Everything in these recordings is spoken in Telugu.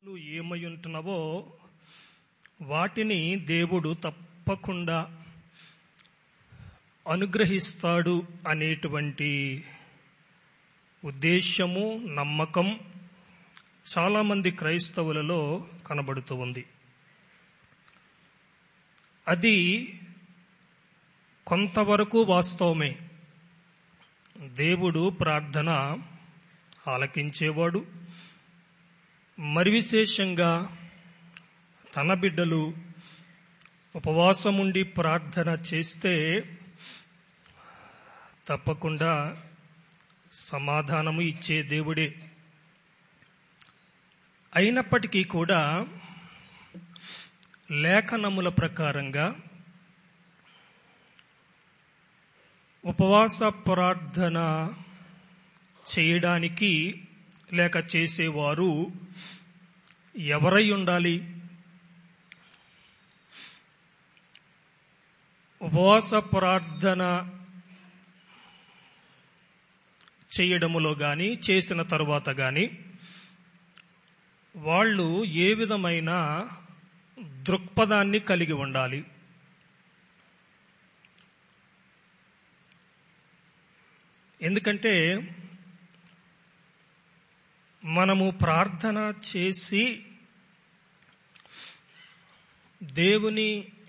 నువ్వు ఏమై ఉంటున్నావో వాటిని దేవుడు తప్పకుండా అనుగ్రహిస్తాడు అనేటువంటి ఉద్దేశము నమ్మకం చాలామంది క్రైస్తవులలో కనబడుతూ ఉంది అది కొంతవరకు వాస్తవమే దేవుడు ప్రార్థన ఆలకించేవాడు మరి విశేషంగా తన బిడ్డలు ఉపవాసముండి ప్రార్థన చేస్తే తప్పకుండా సమాధానము ఇచ్చే దేవుడే అయినప్పటికీ కూడా లేఖనముల ప్రకారంగా ఉపవాస ప్రార్థన చేయడానికి లేక చేసేవారు ఎవరై ఉండాలి ఉపవాస ప్రార్థన చేయడములో గాని చేసిన తరువాత గాని వాళ్ళు ఏ విధమైన దృక్పథాన్ని కలిగి ఉండాలి ఎందుకంటే మనము ప్రార్థన చేసి దేవుని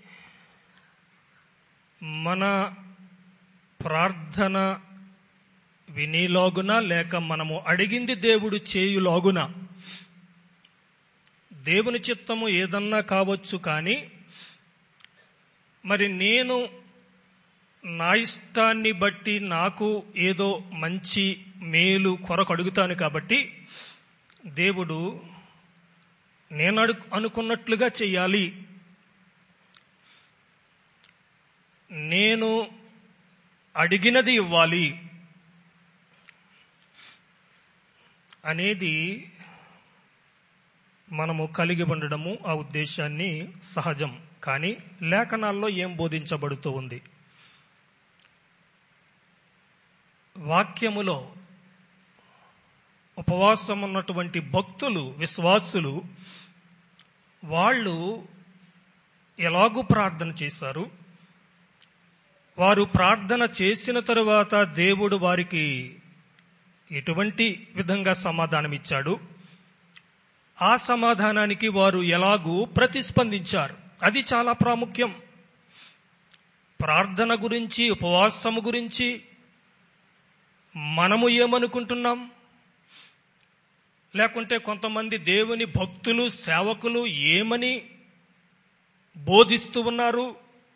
మన ప్రార్థన వినేలాగున లేక మనము అడిగింది దేవుడు చేయులాగున దేవుని చిత్తము ఏదన్నా కావచ్చు కానీ మరి నేను నా ఇష్టాన్ని బట్టి నాకు ఏదో మంచి మేలు కొరకు అడుగుతాను కాబట్టి దేవుడు నేను అడు అనుకున్నట్లుగా చెయ్యాలి నేను అడిగినది ఇవ్వాలి అనేది మనము కలిగి ఉండడము ఆ ఉద్దేశాన్ని సహజం కానీ లేఖనాల్లో ఏం బోధించబడుతూ ఉంది వాక్యములో ఉపవాసం ఉన్నటువంటి భక్తులు విశ్వాసులు వాళ్ళు ఎలాగూ ప్రార్థన చేశారు వారు ప్రార్థన చేసిన తరువాత దేవుడు వారికి ఎటువంటి విధంగా సమాధానం ఇచ్చాడు ఆ సమాధానానికి వారు ఎలాగూ ప్రతిస్పందించారు అది చాలా ప్రాముఖ్యం ప్రార్థన గురించి ఉపవాసము గురించి మనము ఏమనుకుంటున్నాం లేకుంటే కొంతమంది దేవుని భక్తులు సేవకులు ఏమని బోధిస్తూ ఉన్నారు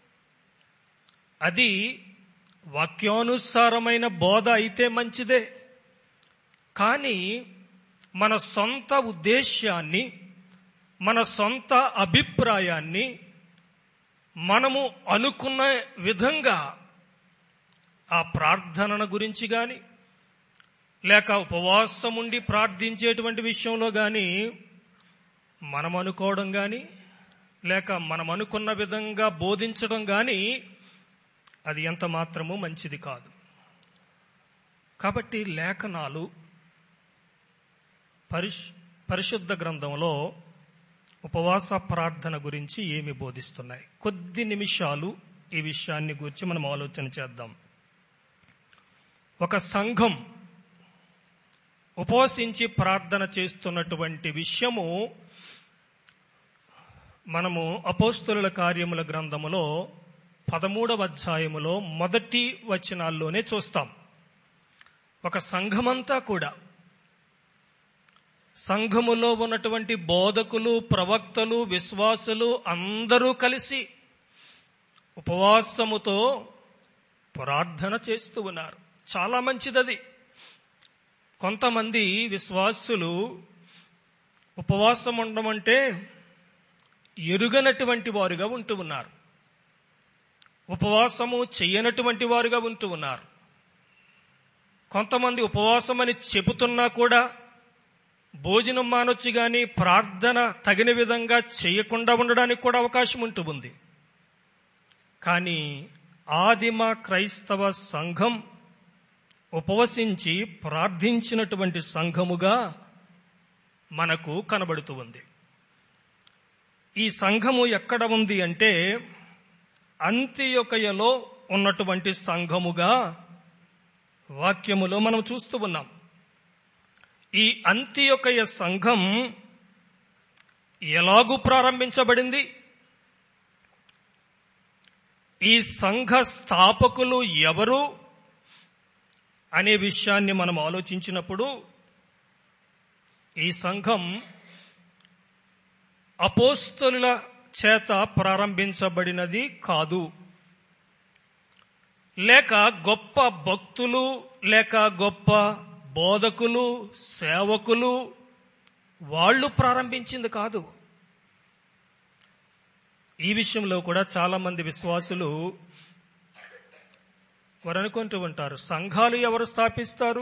అది వాక్యానుసారమైన బోధ అయితే మంచిదే కానీ మన సొంత ఉద్దేశాన్ని మన సొంత అభిప్రాయాన్ని మనము అనుకున్న విధంగా ఆ ప్రార్థనల గురించి కానీ లేక ఉపవాసం ఉండి ప్రార్థించేటువంటి విషయంలో కానీ మనం అనుకోవడం కానీ లేక మనం అనుకున్న విధంగా బోధించడం కానీ అది ఎంత మాత్రము మంచిది కాదు కాబట్టి లేఖనాలు పరిశ్ పరిశుద్ధ గ్రంథంలో ఉపవాస ప్రార్థన గురించి ఏమి బోధిస్తున్నాయి కొద్ది నిమిషాలు ఈ విషయాన్ని గురించి మనం ఆలోచన చేద్దాం ఒక సంఘం ఉపవసించి ప్రార్థన చేస్తున్నటువంటి విషయము మనము అపోస్తుల కార్యముల గ్రంథములో పదమూడవ అధ్యాయములో మొదటి వచనాల్లోనే చూస్తాం ఒక సంఘమంతా కూడా సంఘములో ఉన్నటువంటి బోధకులు ప్రవక్తలు విశ్వాసులు అందరూ కలిసి ఉపవాసముతో ప్రార్థన చేస్తూ ఉన్నారు చాలా మంచిదది కొంతమంది విశ్వాసులు ఉపవాసం ఉండడం అంటే ఎరుగనటువంటి వారుగా ఉంటూ ఉన్నారు ఉపవాసము చెయ్యనటువంటి వారుగా ఉంటూ ఉన్నారు కొంతమంది ఉపవాసం అని చెబుతున్నా కూడా భోజనం మానొచ్చు గాని ప్రార్థన తగిన విధంగా చేయకుండా ఉండడానికి కూడా అవకాశం ఉంటూ ఉంది కానీ ఆదిమ క్రైస్తవ సంఘం ఉపవసించి ప్రార్థించినటువంటి సంఘముగా మనకు కనబడుతూ ఉంది ఈ సంఘము ఎక్కడ ఉంది అంటే అంత్యొకయలో ఉన్నటువంటి సంఘముగా వాక్యములో మనం చూస్తూ ఉన్నాం ఈ అంత్యొకయ సంఘం ఎలాగూ ప్రారంభించబడింది ఈ సంఘ స్థాపకులు ఎవరు అనే విషయాన్ని మనం ఆలోచించినప్పుడు ఈ సంఘం అపోస్తుల చేత ప్రారంభించబడినది కాదు లేక గొప్ప భక్తులు లేక గొప్ప బోధకులు సేవకులు వాళ్ళు ప్రారంభించింది కాదు ఈ విషయంలో కూడా చాలా మంది విశ్వాసులు వారు అనుకుంటూ ఉంటారు సంఘాలు ఎవరు స్థాపిస్తారు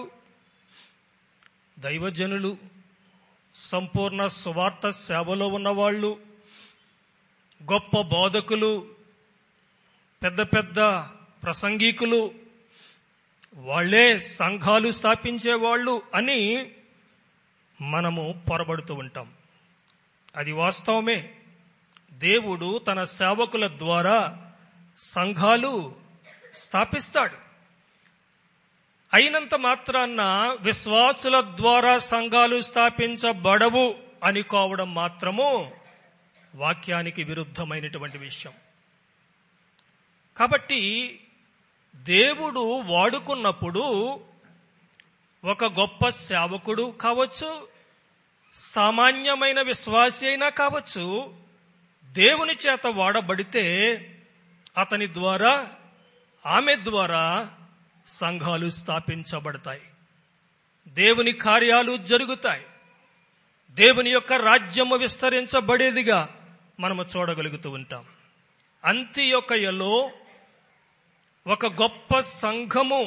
దైవజనులు సంపూర్ణ సువార్త సేవలో ఉన్నవాళ్ళు గొప్ప బోధకులు పెద్ద పెద్ద ప్రసంగికులు వాళ్లే సంఘాలు స్థాపించేవాళ్ళు అని మనము పొరబడుతూ ఉంటాం అది వాస్తవమే దేవుడు తన సేవకుల ద్వారా సంఘాలు స్థాపిస్తాడు అయినంత మాత్రాన్న విశ్వాసుల ద్వారా సంఘాలు స్థాపించబడవు అనుకోవడం మాత్రము వాక్యానికి విరుద్ధమైనటువంటి విషయం కాబట్టి దేవుడు వాడుకున్నప్పుడు ఒక గొప్ప సేవకుడు కావచ్చు సామాన్యమైన విశ్వాసి అయినా కావచ్చు దేవుని చేత వాడబడితే అతని ద్వారా ఆమె ద్వారా సంఘాలు స్థాపించబడతాయి దేవుని కార్యాలు జరుగుతాయి దేవుని యొక్క రాజ్యము విస్తరించబడేదిగా మనము చూడగలుగుతూ ఉంటాం అంత్యొకయలో ఒక గొప్ప సంఘము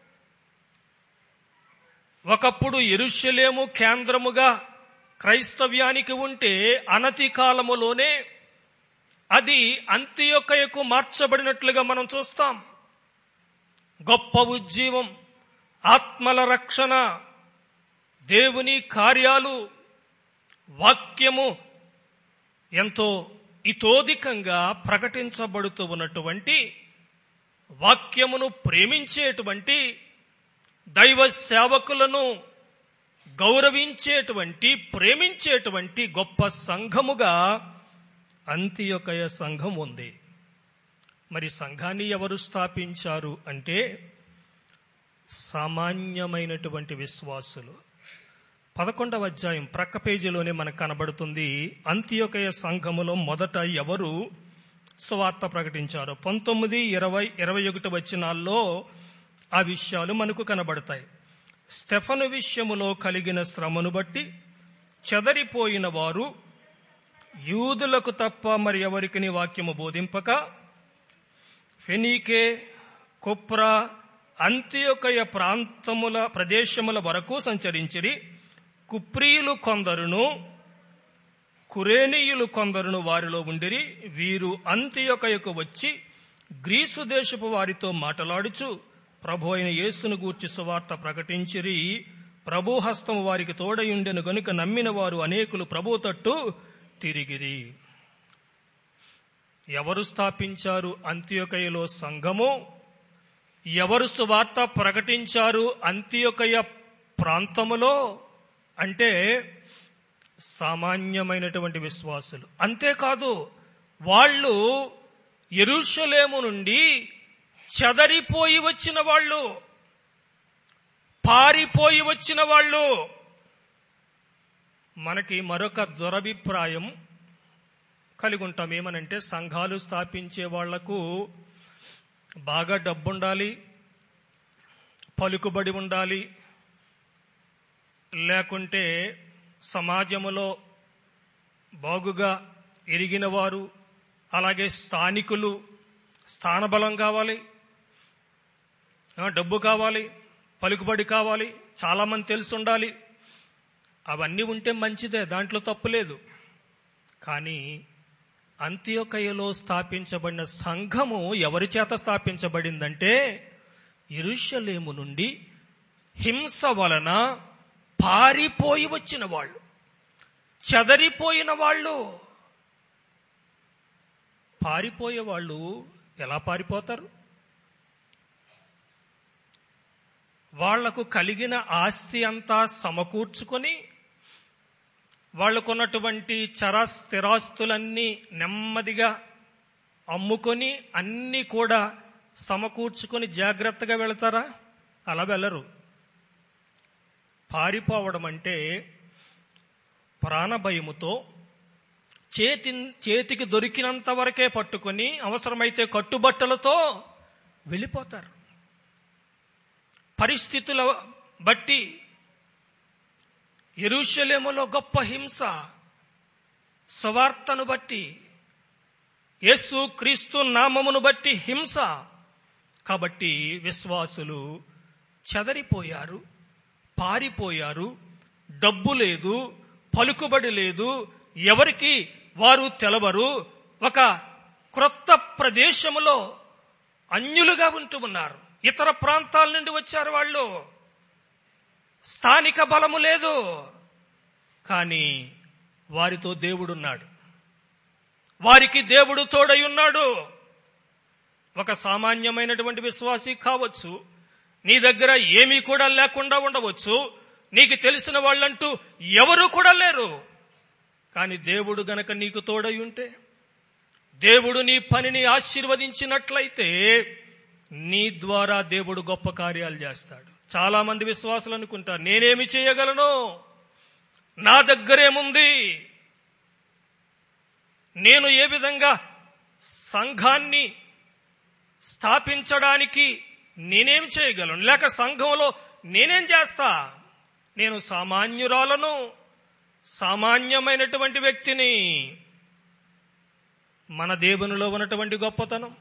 ఒకప్పుడు ఎరుషలేము కేంద్రముగా క్రైస్తవ్యానికి ఉంటే అనతి కాలములోనే అది అంత్యొకయకు మార్చబడినట్లుగా మనం చూస్తాం గొప్ప ఉజ్జీవం ఆత్మల రక్షణ దేవుని కార్యాలు వాక్యము ఎంతో ఇతోధికంగా ప్రకటించబడుతూ ఉన్నటువంటి వాక్యమును ప్రేమించేటువంటి దైవ సేవకులను గౌరవించేటువంటి ప్రేమించేటువంటి గొప్ప సంఘముగా అంత్యొకయ సంఘం ఉంది మరి సంఘాన్ని ఎవరు స్థాపించారు అంటే సామాన్యమైనటువంటి విశ్వాసులు పదకొండవ అధ్యాయం ప్రక్క పేజీలోనే మనకు కనబడుతుంది అంత్యొకయ సంఘములో మొదట ఎవరు సువార్త ప్రకటించారు పంతొమ్మిది ఇరవై ఇరవై ఒకటి వచ్చినాల్లో ఆ విషయాలు మనకు కనబడతాయి స్టెఫను విషయములో కలిగిన శ్రమను బట్టి చెదరిపోయిన వారు యూదులకు తప్ప మరి ఎవరికి వాక్యము బోధింపక ఫెనీకే కుప్రా అంత్యొకయ ప్రాంతముల ప్రదేశముల వరకు సంచరించిరి కుప్రీయులు కొందరును కురేనీయులు కొందరును వారిలో ఉండిరి వీరు అంత్యొకయకు వచ్చి గ్రీసు దేశపు వారితో మాటలాడుచు ప్రభు అయిన యేసును గూర్చి సువార్త ప్రకటించిరి ప్రభు హస్తము వారికి తోడయుండెను గనుక నమ్మిన వారు అనేకులు ప్రభు తట్టు తిరిగిరి ఎవరు స్థాపించారు అంత్యొకయలో సంఘము ఎవరు సువార్త ప్రకటించారు అంత్యొకయ ప్రాంతములో అంటే సామాన్యమైనటువంటి విశ్వాసులు అంతేకాదు వాళ్ళు ఎరుషలేము నుండి చెదరిపోయి వచ్చిన వాళ్ళు పారిపోయి వచ్చిన వాళ్ళు మనకి మరొక దురభిప్రాయం కలిగి ఉంటాం ఏమనంటే సంఘాలు స్థాపించే వాళ్లకు బాగా డబ్బుండాలి పలుకుబడి ఉండాలి లేకుంటే సమాజములో బాగుగా ఎరిగిన వారు అలాగే స్థానికులు స్థానబలం కావాలి ఆ, డబ్బు కావాలి పలుకుబడి కావాలి చాలామంది తెలిసి ఉండాలి అవన్నీ ఉంటే మంచిదే దాంట్లో తప్పు లేదు కానీ అంత్యోకయలో స్థాపించబడిన సంఘము ఎవరి చేత స్థాపించబడిందంటే ఇరుషలేము నుండి హింస వలన పారిపోయి వచ్చిన వాళ్ళు చెదరిపోయిన వాళ్ళు పారిపోయే వాళ్ళు ఎలా పారిపోతారు వాళ్లకు కలిగిన ఆస్తి అంతా సమకూర్చుకొని వాళ్లకున్నటువంటి చర స్థిరాస్తులన్నీ నెమ్మదిగా అమ్ముకొని అన్ని కూడా సమకూర్చుకొని జాగ్రత్తగా వెళతారా అలా వెళ్ళరు పారిపోవడం అంటే ప్రాణభయముతో చేతి చేతికి దొరికినంత వరకే పట్టుకొని అవసరమైతే కట్టుబట్టలతో వెళ్ళిపోతారు పరిస్థితుల బట్టి ఎరుషలేములో గొప్ప హింస స్వార్థను బట్టి యేసు క్రీస్తు నామమును బట్టి హింస కాబట్టి విశ్వాసులు చెదరిపోయారు పారిపోయారు డబ్బు లేదు పలుకుబడి లేదు ఎవరికి వారు తెలవరు ఒక క్రొత్త ప్రదేశములో అన్యులుగా ఉంటూ ఉన్నారు ఇతర ప్రాంతాల నుండి వచ్చారు వాళ్ళు స్థానిక బలము లేదు కానీ వారితో దేవుడున్నాడు వారికి దేవుడు తోడై ఉన్నాడు ఒక సామాన్యమైనటువంటి విశ్వాసి కావచ్చు నీ దగ్గర ఏమీ కూడా లేకుండా ఉండవచ్చు నీకు తెలిసిన వాళ్ళంటూ ఎవరు కూడా లేరు కానీ దేవుడు గనక నీకు తోడై ఉంటే దేవుడు నీ పనిని ఆశీర్వదించినట్లయితే నీ ద్వారా దేవుడు గొప్ప కార్యాలు చేస్తాడు చాలా మంది విశ్వాసులు అనుకుంటారు నేనేమి చేయగలను నా దగ్గరేముంది నేను ఏ విధంగా సంఘాన్ని స్థాపించడానికి నేనేం చేయగలను లేక సంఘంలో నేనేం చేస్తా నేను సామాన్యురాలను సామాన్యమైనటువంటి వ్యక్తిని మన దేవునిలో ఉన్నటువంటి గొప్పతనం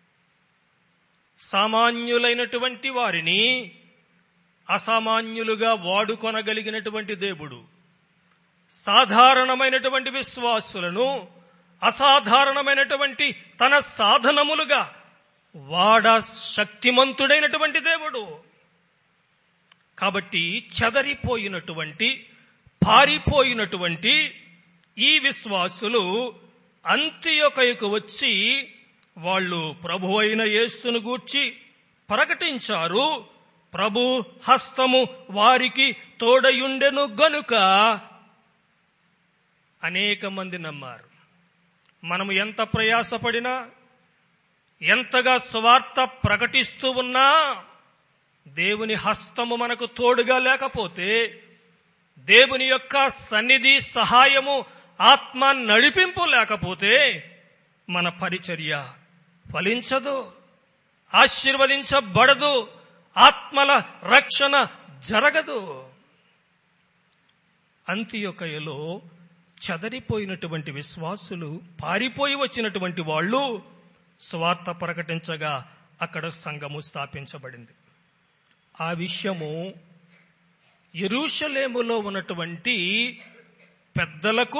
సామాన్యులైనటువంటి వారిని అసామాన్యులుగా వాడుకొనగలిగినటువంటి దేవుడు సాధారణమైనటువంటి విశ్వాసులను అసాధారణమైనటువంటి తన సాధనములుగా వాడ శక్తిమంతుడైనటువంటి దేవుడు కాబట్టి చెదరిపోయినటువంటి పారిపోయినటువంటి ఈ విశ్వాసులు అంత్యొకయుకు వచ్చి వాళ్ళు ప్రభు అయిన యేస్సును గూర్చి ప్రకటించారు ప్రభు హస్తము వారికి తోడయుండెను గనుక అనేక మంది నమ్మారు మనము ఎంత ప్రయాసపడినా ఎంతగా స్వార్థ ప్రకటిస్తూ ఉన్నా దేవుని హస్తము మనకు తోడుగా లేకపోతే దేవుని యొక్క సన్నిధి సహాయము ఆత్మ నడిపింపు లేకపోతే మన పరిచర్య ఫలించదు ఆశీర్వదించబడదు ఆత్మల రక్షణ జరగదు అంత్యొకయలో చెదరిపోయినటువంటి విశ్వాసులు పారిపోయి వచ్చినటువంటి వాళ్ళు స్వార్థ ప్రకటించగా అక్కడ సంఘము స్థాపించబడింది ఆ విషయము ఎరుషలేములో ఉన్నటువంటి పెద్దలకు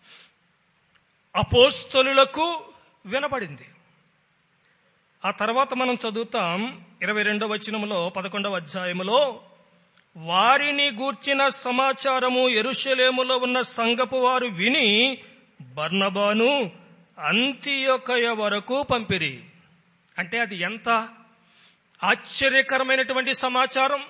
అపోస్తలులకు వినబడింది ఆ తర్వాత మనం చదువుతాం ఇరవై రెండవ వచనములో పదకొండవ అధ్యాయములో వారిని గూర్చిన సమాచారము ఎరుషలేములో ఉన్న సంగపు వారు విని బర్నబాను అంత్యొకయ వరకు పంపిరి అంటే అది ఎంత ఆశ్చర్యకరమైనటువంటి సమాచారం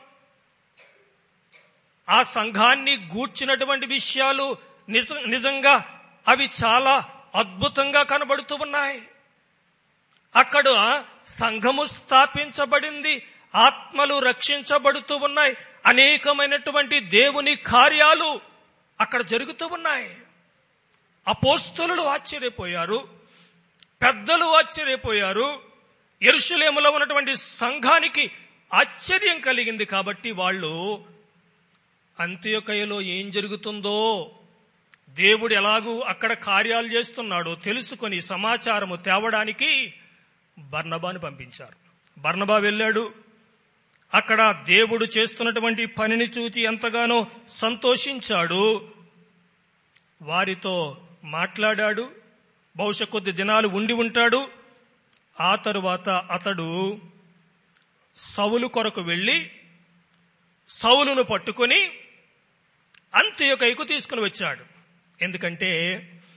ఆ సంఘాన్ని గూర్చినటువంటి విషయాలు నిజ నిజంగా అవి చాలా అద్భుతంగా కనబడుతూ ఉన్నాయి అక్కడ సంఘము స్థాపించబడింది ఆత్మలు రక్షించబడుతూ ఉన్నాయి అనేకమైనటువంటి దేవుని కార్యాలు అక్కడ జరుగుతూ ఉన్నాయి అపోస్తులు ఆశ్చర్యపోయారు పెద్దలు ఆశ్చర్యపోయారు ఎరుషులేములో ఉన్నటువంటి సంఘానికి ఆశ్చర్యం కలిగింది కాబట్టి వాళ్ళు అంత్యొకయలో ఏం జరుగుతుందో దేవుడు ఎలాగూ అక్కడ కార్యాలు చేస్తున్నాడో తెలుసుకొని సమాచారము తేవడానికి బర్నబాను పంపించారు బర్నబా వెళ్ళాడు అక్కడ దేవుడు చేస్తున్నటువంటి పనిని చూచి ఎంతగానో సంతోషించాడు వారితో మాట్లాడాడు బహుశా కొద్ది దినాలు ఉండి ఉంటాడు ఆ తరువాత అతడు సౌలు కొరకు వెళ్ళి సౌలును పట్టుకొని అంత్యొకైకు తీసుకుని వచ్చాడు ఎందుకంటే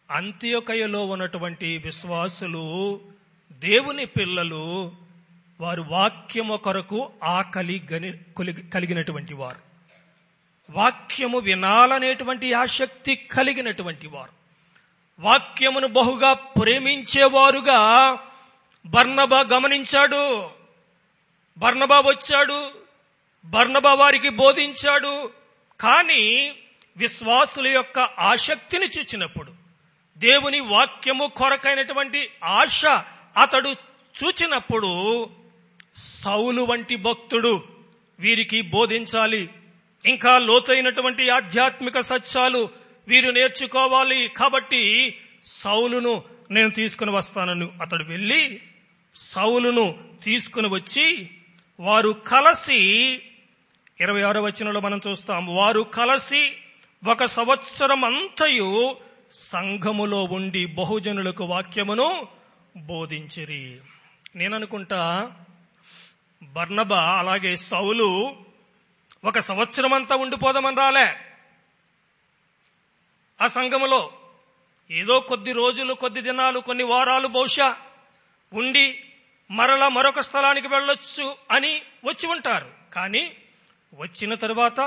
అంత్యొకయలో ఉన్నటువంటి విశ్వాసులు దేవుని పిల్లలు వారు వాక్యము కొరకు ఆకలి గని కొలి- కలిగినటువంటి వారు వాక్యము వినాలనేటువంటి ఆసక్తి కలిగినటువంటి వారు వాక్యమును బహుగా ప్రేమించేవారుగా బర్నబా గమనించాడు బర్నబా వచ్చాడు బర్నబా వారికి బోధించాడు కానీ విశ్వాసుల యొక్క ఆసక్తిని చూచినప్పుడు దేవుని వాక్యము కొరకైనటువంటి ఆశ అతడు చూచినప్పుడు సౌలు వంటి భక్తుడు వీరికి బోధించాలి ఇంకా లోతైనటువంటి ఆధ్యాత్మిక సత్యాలు వీరు నేర్చుకోవాలి కాబట్టి సౌలును నేను తీసుకుని వస్తానని అతడు వెళ్ళి సౌలును తీసుకుని వచ్చి వారు కలసి ఇరవై ఆరో వచనంలో మనం చూస్తాం వారు కలసి ఒక సంవత్సరం అంతయు సంఘములో ఉండి బహుజనులకు వాక్యమును బోధించిరి నేననుకుంటా బర్నబా అలాగే సౌలు ఒక సంవత్సరం అంతా ఉండిపోదామని రాలే ఆ సంఘములో ఏదో కొద్ది రోజులు కొద్ది దినాలు కొన్ని వారాలు బహుశా ఉండి మరలా మరొక స్థలానికి వెళ్ళొచ్చు అని వచ్చి ఉంటారు కానీ వచ్చిన తరువాత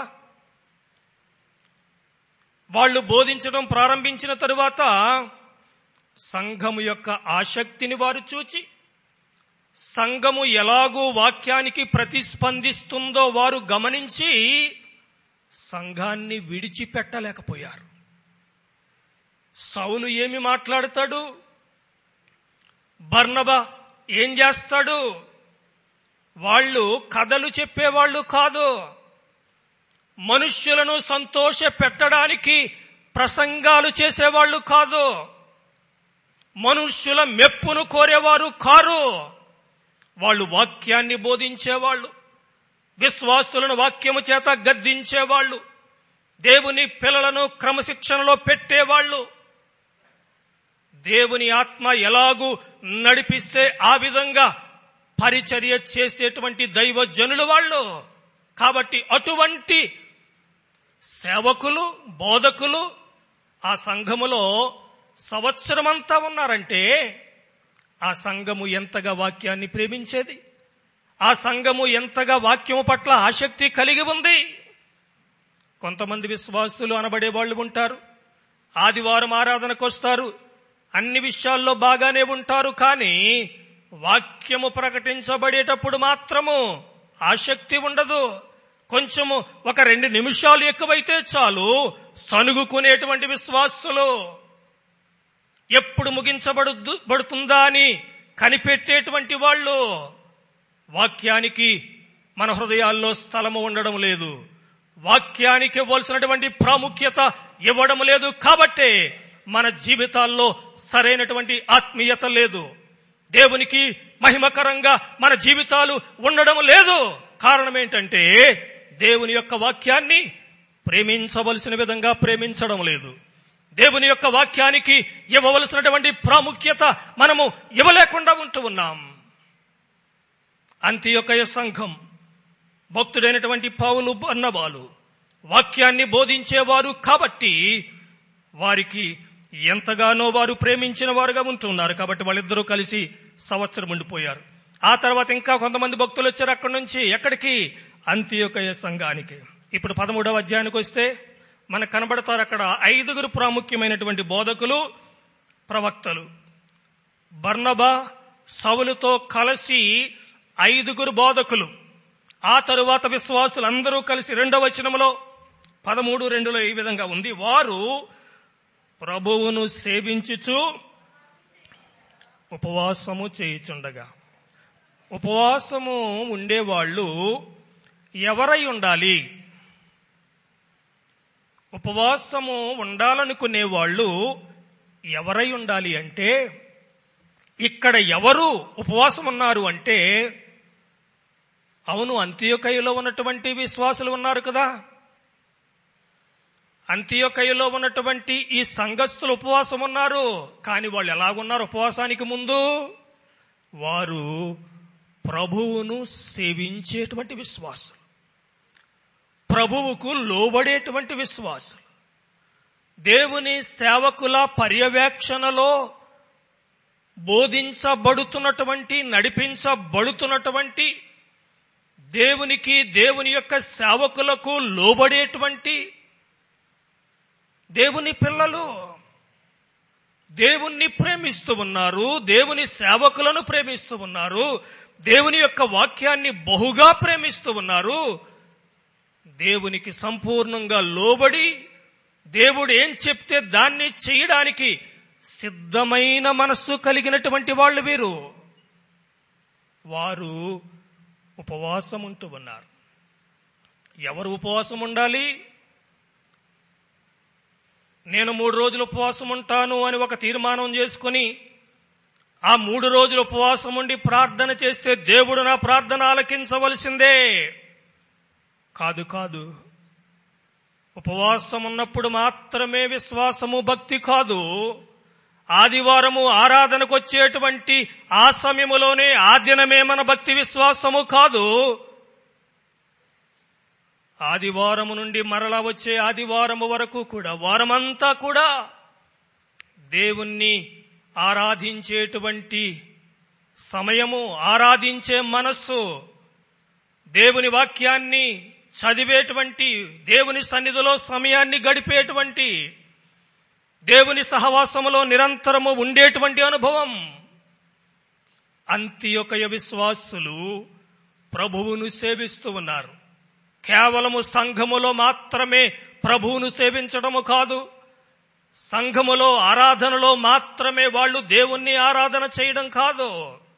వాళ్ళు బోధించడం ప్రారంభించిన తరువాత సంఘము యొక్క ఆసక్తిని వారు చూచి సంఘము ఎలాగూ వాక్యానికి ప్రతిస్పందిస్తుందో వారు గమనించి సంఘాన్ని విడిచిపెట్టలేకపోయారు సౌలు ఏమి మాట్లాడతాడు బర్నబా ఏం చేస్తాడు వాళ్ళు కథలు చెప్పేవాళ్ళు కాదు మనుష్యులను సంతోష పెట్టడానికి ప్రసంగాలు చేసేవాళ్ళు కాదు మనుష్యుల మెప్పును కోరేవారు కారు వాళ్ళు వాక్యాన్ని బోధించేవాళ్ళు విశ్వాసులను వాక్యము చేత గద్దించేవాళ్ళు దేవుని పిల్లలను క్రమశిక్షణలో పెట్టేవాళ్ళు దేవుని ఆత్మ ఎలాగూ నడిపిస్తే ఆ విధంగా పరిచర్య చేసేటువంటి దైవజనులు వాళ్ళు కాబట్టి అటువంటి సేవకులు బోధకులు ఆ సంఘములో సంవత్సరమంతా ఉన్నారంటే ఆ సంఘము ఎంతగా వాక్యాన్ని ప్రేమించేది ఆ సంఘము ఎంతగా వాక్యము పట్ల ఆసక్తి కలిగి ఉంది కొంతమంది విశ్వాసులు అనబడే వాళ్ళు ఉంటారు ఆదివారం ఆరాధనకు వస్తారు అన్ని విషయాల్లో బాగానే ఉంటారు కానీ వాక్యము ప్రకటించబడేటప్పుడు మాత్రము ఆసక్తి ఉండదు కొంచెము ఒక రెండు నిమిషాలు ఎక్కువైతే చాలు సనుగుకునేటువంటి విశ్వాసులు ఎప్పుడు ముగించబడు పడుతుందా అని కనిపెట్టేటువంటి వాళ్ళు వాక్యానికి మన హృదయాల్లో స్థలము ఉండడం లేదు వాక్యానికి ఇవ్వాల్సినటువంటి ప్రాముఖ్యత ఇవ్వడం లేదు కాబట్టే మన జీవితాల్లో సరైనటువంటి ఆత్మీయత లేదు దేవునికి మహిమకరంగా మన జీవితాలు ఉండడం లేదు కారణం ఏంటంటే దేవుని యొక్క వాక్యాన్ని ప్రేమించవలసిన విధంగా ప్రేమించడం లేదు దేవుని యొక్క వాక్యానికి ఇవ్వవలసినటువంటి ప్రాముఖ్యత మనము ఇవ్వలేకుండా ఉంటూ ఉన్నాం అంత్యొకయ సంఘం భక్తుడైనటువంటి పావులు అన్నవాళ్ళు వాక్యాన్ని బోధించేవారు కాబట్టి వారికి ఎంతగానో వారు ప్రేమించిన వారుగా ఉంటున్నారు కాబట్టి వాళ్ళిద్దరూ కలిసి సంవత్సరం ఉండిపోయారు ఆ తర్వాత ఇంకా కొంతమంది భక్తులు వచ్చారు అక్కడి నుంచి ఎక్కడికి అంత్యోకయ సంఘానికి ఇప్పుడు పదమూడవ అధ్యాయానికి వస్తే మనకు కనబడతారు అక్కడ ఐదుగురు ప్రాముఖ్యమైనటువంటి బోధకులు ప్రవక్తలు బర్నబా సవులతో కలిసి ఐదుగురు బోధకులు ఆ తరువాత విశ్వాసులు అందరూ కలిసి రెండవ వచనంలో పదమూడు రెండులో ఈ విధంగా ఉంది వారు ప్రభువును సేవించుచు ఉపవాసము చేయుచుండగా ఉపవాసము ఉండేవాళ్ళు ఎవరై ఉండాలి ఉపవాసము ఉండాలనుకునే వాళ్ళు ఎవరై ఉండాలి అంటే ఇక్కడ ఎవరు ఉపవాసం ఉన్నారు అంటే అవును అంత్యోకయలో ఉన్నటువంటి విశ్వాసులు ఉన్నారు కదా అంత్యోకయలో ఉన్నటువంటి ఈ సంఘస్థులు ఉపవాసం ఉన్నారు కానీ వాళ్ళు ఎలాగున్నారు ఉపవాసానికి ముందు వారు ప్రభువును సేవించేటువంటి విశ్వాసులు ప్రభువుకు లోబడేటువంటి విశ్వాసులు దేవుని సేవకుల పర్యవేక్షణలో బోధించబడుతున్నటువంటి నడిపించబడుతున్నటువంటి దేవునికి దేవుని యొక్క సేవకులకు లోబడేటువంటి దేవుని పిల్లలు దేవుణ్ణి ప్రేమిస్తూ ఉన్నారు దేవుని సేవకులను ప్రేమిస్తూ ఉన్నారు దేవుని యొక్క వాక్యాన్ని బహుగా ప్రేమిస్తూ ఉన్నారు దేవునికి సంపూర్ణంగా లోబడి దేవుడు ఏం చెప్తే దాన్ని చేయడానికి సిద్ధమైన మనస్సు కలిగినటువంటి వాళ్ళు వీరు వారు ఉపవాసం ఉంటూ ఉన్నారు ఎవరు ఉపవాసం ఉండాలి నేను మూడు రోజులు ఉపవాసం ఉంటాను అని ఒక తీర్మానం చేసుకుని ఆ మూడు రోజులు ఉపవాసం ఉండి ప్రార్థన చేస్తే దేవుడు నా ప్రార్థన ఆలకించవలసిందే కాదు కాదు ఉపవాసం ఉన్నప్పుడు మాత్రమే విశ్వాసము భక్తి కాదు ఆదివారము ఆరాధనకు వచ్చేటువంటి ఆ సమయములోనే ఆ దినమే మన భక్తి విశ్వాసము కాదు ఆదివారము నుండి మరలా వచ్చే ఆదివారము వరకు కూడా వారమంతా కూడా దేవుణ్ణి ఆరాధించేటువంటి సమయము ఆరాధించే మనస్సు దేవుని వాక్యాన్ని చదివేటువంటి దేవుని సన్నిధిలో సమయాన్ని గడిపేటువంటి దేవుని సహవాసములో నిరంతరము ఉండేటువంటి అనుభవం అంత్యొకయ విశ్వాసులు ప్రభువును సేవిస్తూ ఉన్నారు కేవలము సంఘములో మాత్రమే ప్రభువును సేవించడము కాదు సంఘములో ఆరాధనలో మాత్రమే వాళ్ళు దేవుణ్ణి ఆరాధన చేయడం కాదు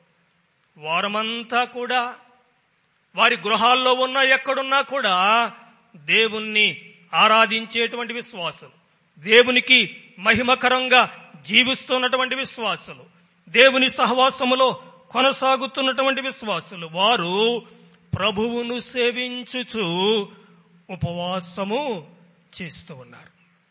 వారమంతా కూడా వారి గృహాల్లో ఉన్న ఎక్కడున్నా కూడా దేవుణ్ణి ఆరాధించేటువంటి విశ్వాసులు దేవునికి మహిమకరంగా జీవిస్తున్నటువంటి విశ్వాసులు దేవుని సహవాసములో కొనసాగుతున్నటువంటి విశ్వాసులు వారు ప్రభువును సేవించుచు ఉపవాసము చేస్తూ ఉన్నారు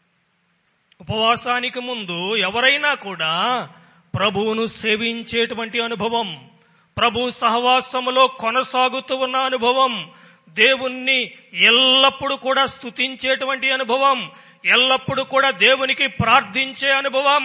ఉపవాసానికి ముందు ఎవరైనా కూడా ప్రభువును సేవించేటువంటి అనుభవం ప్రభు సహవాసములో కొనసాగుతూ ఉన్న అనుభవం దేవుణ్ణి ఎల్లప్పుడూ కూడా స్తుతించేటువంటి అనుభవం ఎల్లప్పుడూ కూడా దేవునికి ప్రార్థించే అనుభవం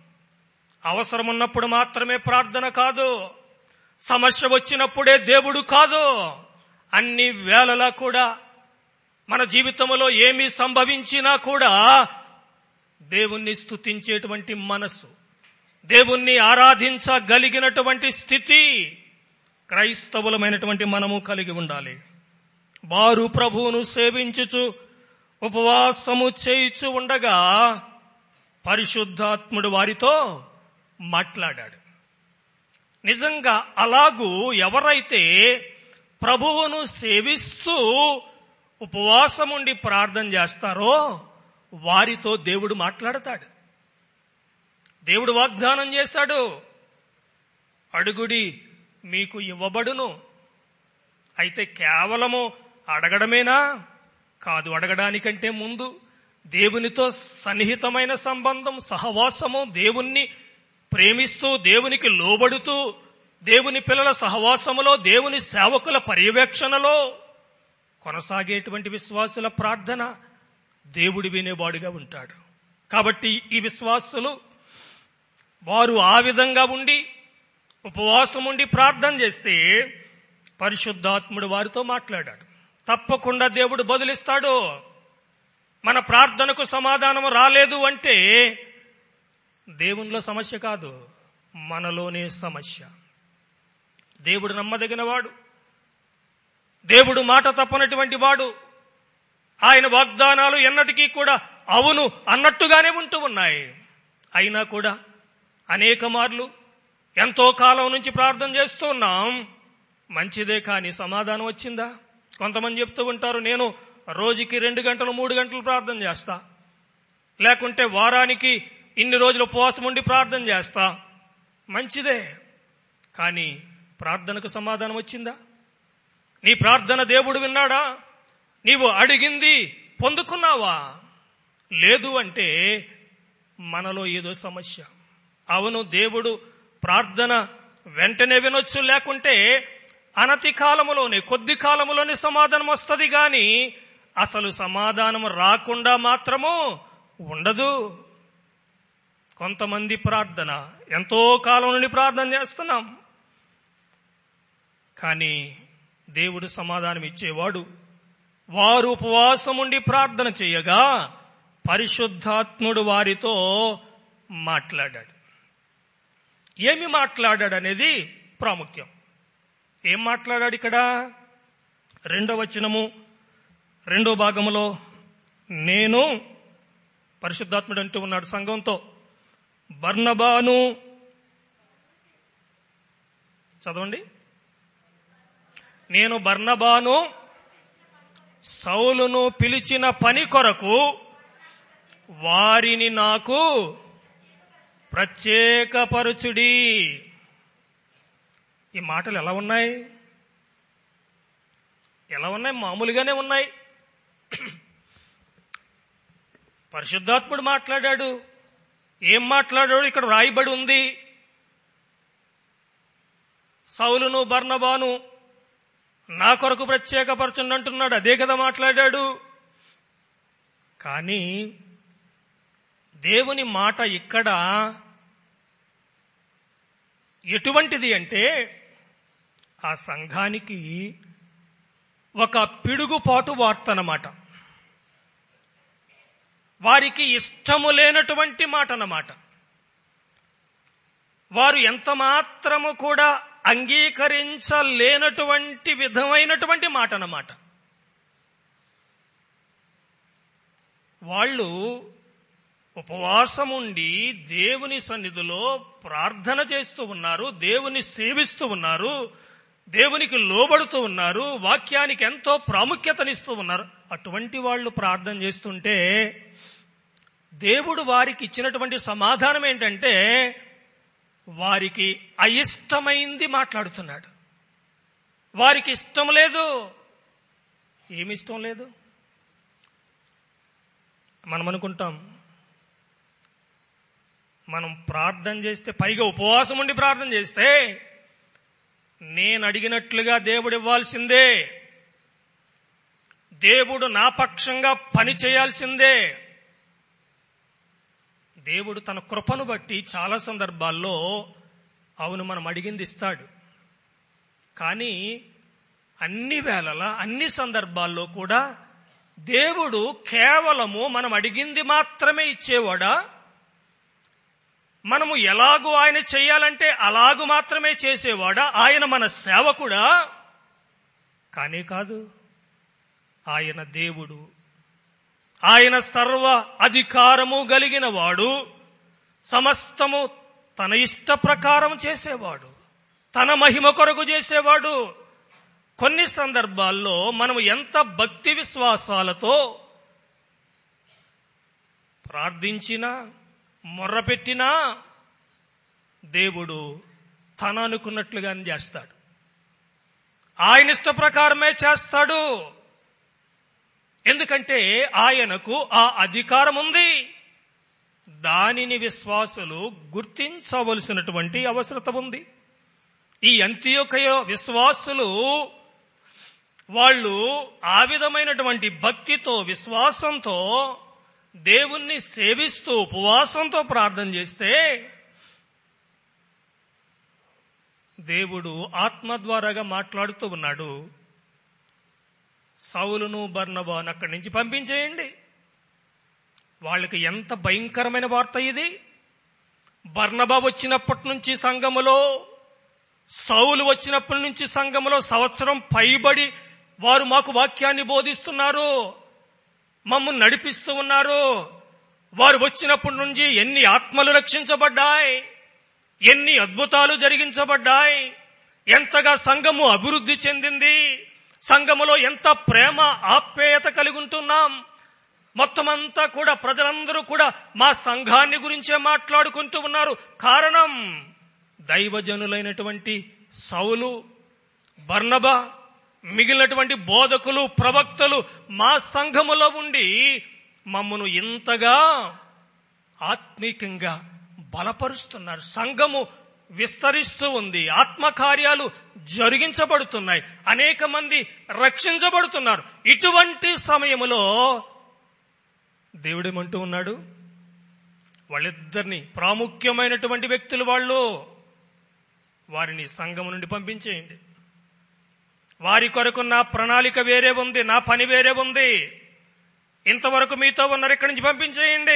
అవసరం ఉన్నప్పుడు మాత్రమే ప్రార్థన కాదు సమస్య వచ్చినప్పుడే దేవుడు కాదు అన్ని వేళలా కూడా మన జీవితంలో ఏమి సంభవించినా కూడా దేవుణ్ణి స్తుతించేటువంటి మనస్సు దేవుణ్ణి ఆరాధించగలిగినటువంటి స్థితి క్రైస్తవులమైనటువంటి మనము కలిగి ఉండాలి వారు ప్రభువును సేవించుచు ఉపవాసము చేయిచు ఉండగా పరిశుద్ధాత్ముడు వారితో మాట్లాడాడు నిజంగా అలాగూ ఎవరైతే ప్రభువును సేవిస్తూ ఉపవాసముండి ప్రార్థన చేస్తారో వారితో దేవుడు మాట్లాడతాడు దేవుడు వాగ్దానం చేశాడు అడుగుడి మీకు ఇవ్వబడును అయితే కేవలము అడగడమేనా కాదు అడగడానికంటే ముందు దేవునితో సన్నిహితమైన సంబంధం సహవాసము దేవుణ్ణి ప్రేమిస్తూ దేవునికి లోబడుతూ దేవుని పిల్లల సహవాసములో దేవుని సేవకుల పర్యవేక్షణలో కొనసాగేటువంటి విశ్వాసుల ప్రార్థన దేవుడి వినేవాడుగా ఉంటాడు కాబట్టి ఈ విశ్వాసులు వారు ఆ విధంగా ఉండి ఉపవాసం ఉండి ప్రార్థన చేస్తే పరిశుద్ధాత్ముడు వారితో మాట్లాడాడు తప్పకుండా దేవుడు బదులిస్తాడు మన ప్రార్థనకు సమాధానం రాలేదు అంటే దేవునిలో సమస్య కాదు మనలోనే సమస్య దేవుడు నమ్మదగిన వాడు దేవుడు మాట తప్పనటువంటి వాడు ఆయన వాగ్దానాలు ఎన్నటికీ కూడా అవును అన్నట్టుగానే ఉంటూ ఉన్నాయి అయినా కూడా అనేక మార్లు ఎంతో కాలం నుంచి ప్రార్థన చేస్తూ ఉన్నాం మంచిదే కానీ సమాధానం వచ్చిందా కొంతమంది చెప్తూ ఉంటారు నేను రోజుకి రెండు గంటలు మూడు గంటలు ప్రార్థన చేస్తా లేకుంటే వారానికి ఇన్ని రోజులు ఉపవాసం ఉండి ప్రార్థన చేస్తా మంచిదే కానీ ప్రార్థనకు సమాధానం వచ్చిందా నీ ప్రార్థన దేవుడు విన్నాడా నీవు అడిగింది పొందుకున్నావా లేదు అంటే మనలో ఏదో సమస్య అవును దేవుడు ప్రార్థన వెంటనే వినొచ్చు లేకుంటే అనతి కాలములోనే కొద్ది కాలములోనే సమాధానం వస్తుంది గాని అసలు సమాధానం రాకుండా మాత్రము ఉండదు కొంతమంది ప్రార్థన ఎంతో కాలం నుండి ప్రార్థన చేస్తున్నాం కానీ దేవుడు సమాధానం ఇచ్చేవాడు వారు ఉపవాసం ఉండి ప్రార్థన చేయగా పరిశుద్ధాత్ముడు వారితో మాట్లాడాడు ఏమి మాట్లాడాడు అనేది ప్రాముఖ్యం ఏం మాట్లాడాడు ఇక్కడ రెండవ వచనము రెండో భాగములో నేను పరిశుద్ధాత్ముడు అంటూ ఉన్నాడు సంఘంతో బర్నబాను చదవండి నేను బర్నబాను సౌలును పిలిచిన పని కొరకు వారిని నాకు ప్రత్యేకపరుచుడి ఈ మాటలు ఎలా ఉన్నాయి ఎలా ఉన్నాయి మామూలుగానే ఉన్నాయి పరిశుద్ధాత్ముడు మాట్లాడాడు ఏం మాట్లాడాడు ఇక్కడ రాయబడి ఉంది సౌలును బర్ణబాను నా కొరకు ప్రత్యేకపరచండి అంటున్నాడు అదే కదా మాట్లాడాడు కానీ దేవుని మాట ఇక్కడ ఎటువంటిది అంటే ఆ సంఘానికి ఒక పిడుగుపాటు వార్త అన్నమాట వారికి ఇష్టము లేనటువంటి మాట అన్నమాట వారు ఎంత మాత్రము కూడా అంగీకరించలేనటువంటి విధమైనటువంటి మాట అన్నమాట వాళ్ళు ఉపవాసముండి దేవుని సన్నిధిలో ప్రార్థన చేస్తూ ఉన్నారు దేవుని సేవిస్తూ ఉన్నారు దేవునికి లోబడుతూ ఉన్నారు వాక్యానికి ఎంతో ప్రాముఖ్యతనిస్తూ ఉన్నారు అటువంటి వాళ్ళు ప్రార్థన చేస్తుంటే దేవుడు వారికి ఇచ్చినటువంటి సమాధానం ఏంటంటే వారికి అయిష్టమైంది మాట్లాడుతున్నాడు వారికి ఇష్టం లేదు ఏమి ఇష్టం లేదు మనం అనుకుంటాం మనం ప్రార్థన చేస్తే పైగా ఉపవాసం ఉండి ప్రార్థన చేస్తే నేను అడిగినట్లుగా దేవుడు ఇవ్వాల్సిందే దేవుడు నా పక్షంగా పని చేయాల్సిందే దేవుడు తన కృపను బట్టి చాలా సందర్భాల్లో అవును మనం అడిగింది ఇస్తాడు కానీ అన్ని వేళల అన్ని సందర్భాల్లో కూడా దేవుడు కేవలము మనం అడిగింది మాత్రమే ఇచ్చేవాడా మనము ఎలాగూ ఆయన చెయ్యాలంటే అలాగు మాత్రమే చేసేవాడా ఆయన మన సేవకుడా కానీ కాదు ఆయన దేవుడు ఆయన సర్వ అధికారము కలిగిన వాడు సమస్తము తన ఇష్ట ప్రకారం చేసేవాడు తన మహిమ కొరకు చేసేవాడు కొన్ని సందర్భాల్లో మనం ఎంత భక్తి విశ్వాసాలతో ప్రార్థించినా మొర్రపెట్టినా దేవుడు తన అనుకున్నట్లుగానే చేస్తాడు ఆయన ఇష్ట ప్రకారమే చేస్తాడు ఎందుకంటే ఆయనకు ఆ అధికారం ఉంది దానిని విశ్వాసులు గుర్తించవలసినటువంటి అవసరత ఉంది ఈ అంత్యోకయ విశ్వాసులు వాళ్ళు ఆ విధమైనటువంటి భక్తితో విశ్వాసంతో దేవుణ్ణి సేవిస్తూ ఉపవాసంతో ప్రార్థన చేస్తే దేవుడు ఆత్మ ద్వారాగా మాట్లాడుతూ ఉన్నాడు సౌలును బర్ణబాను అక్కడి నుంచి పంపించేయండి వాళ్ళకి ఎంత భయంకరమైన వార్త ఇది బర్ణబా వచ్చినప్పటి నుంచి సంఘములో సౌలు వచ్చినప్పటి నుంచి సంఘములో సంవత్సరం పైబడి వారు మాకు వాక్యాన్ని బోధిస్తున్నారు మమ్మల్ని నడిపిస్తూ ఉన్నారు వారు వచ్చినప్పటి నుంచి ఎన్ని ఆత్మలు రక్షించబడ్డాయి ఎన్ని అద్భుతాలు జరిగించబడ్డాయి ఎంతగా సంఘము అభివృద్ధి చెందింది సంఘములో ఎంత ప్రేమ ఆప్యాయత కలిగి ఉంటున్నాం మొత్తం అంతా కూడా ప్రజలందరూ కూడా మా సంఘాన్ని గురించే మాట్లాడుకుంటూ ఉన్నారు కారణం దైవజనులైనటువంటి సౌలు బర్ణబా మిగిలినటువంటి బోధకులు ప్రవక్తలు మా సంఘములో ఉండి మమ్మను ఇంతగా ఆత్మీకంగా బలపరుస్తున్నారు సంఘము విస్తరిస్తూ ఉంది ఆత్మకార్యాలు జరిగించబడుతున్నాయి అనేక మంది రక్షించబడుతున్నారు ఇటువంటి సమయములో దేవుడేమంటూ ఉన్నాడు వాళ్ళిద్దరిని ప్రాముఖ్యమైనటువంటి వ్యక్తులు వాళ్ళు వారిని సంఘం నుండి పంపించేయండి వారి కొరకు నా ప్రణాళిక వేరే ఉంది నా పని వేరే ఉంది ఇంతవరకు మీతో ఉన్నారు ఇక్కడి నుంచి పంపించేయండి